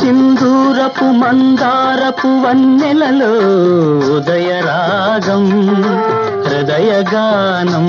సింధూరపు మందారపు వన్నెలలో ఉదయరాగం హృదయగానం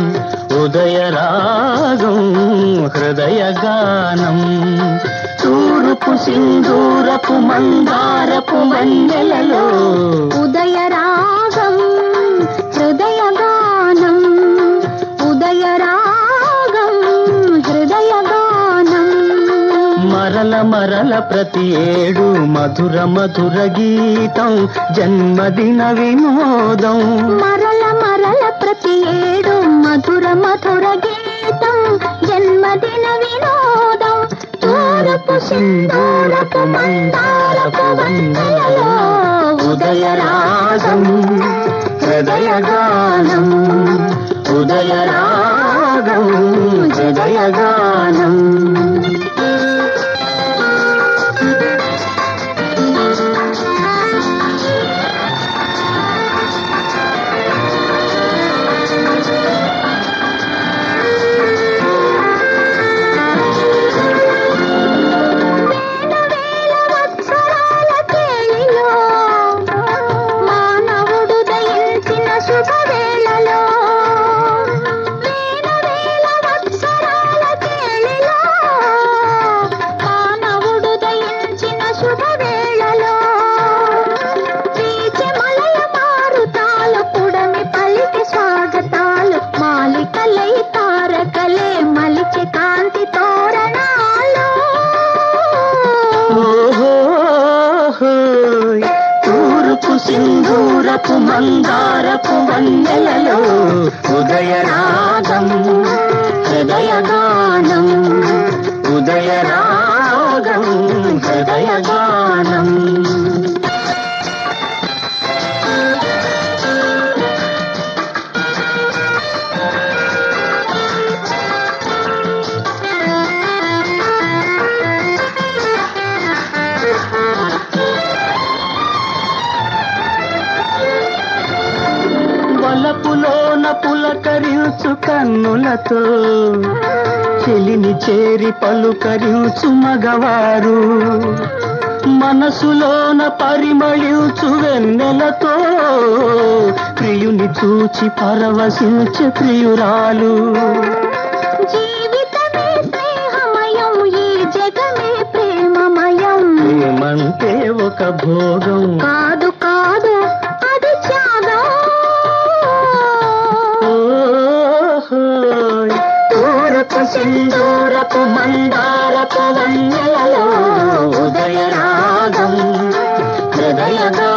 ఉదయరాగం హృదయగానం తూరుపు సింధూరపు మందారపు వన్నెలలో ఉదయ రాగం హృదయ గానం ఉదయ రాగం హృదయ గానం మరల మరల ప్రతి ఏడు మధుర మధుర గీతం జన్మదిన వినోదం మరల మరల ప్రతి ఏడు మధుర మధుర గీతం జన్మదిన వినోదం తూరపు సింధూరపు మందారపు వన్నెలలో ఉదయరాగం హృదయగానం ఉదయరాగం హృదయగానం సంవత్సరాల కేళిలో మానవుడు దయించిన శుభవేళలో వేల వేల వత్సరాల కేళిలో మానవుడు దయించిన శుభవేళలో వీచి మలయ మారుతాలు పుడమి పలికి స్వాగతాలు మాలికలై తారకలే మలిచి కాంతి తోరణాలు ఓహోహోయ్. తూర్పు సింధూరపు మందారపు వన్నెలలో ఉదయరాగం హృదయగానం ఉదయరాగం హృదయగానం వలపులోన పులకరించు కన్నులతో చెలిని చేరి పలుకరించు మగవారు మనసులోన పరిమళించు వెన్నెలతో ప్రియుని చూచి పరవశించే ప్రియురాలు జీవితమే స్నేహమయం ఈ జగమే ప్రేమమయం ఏమంటే ఒక భోగం కాదు కాదు అది త్యాగం ఓహోయ్. తూర్పు సింధూరపు మందారపు వన్నెలలో ఉదయరాగం హృదయగా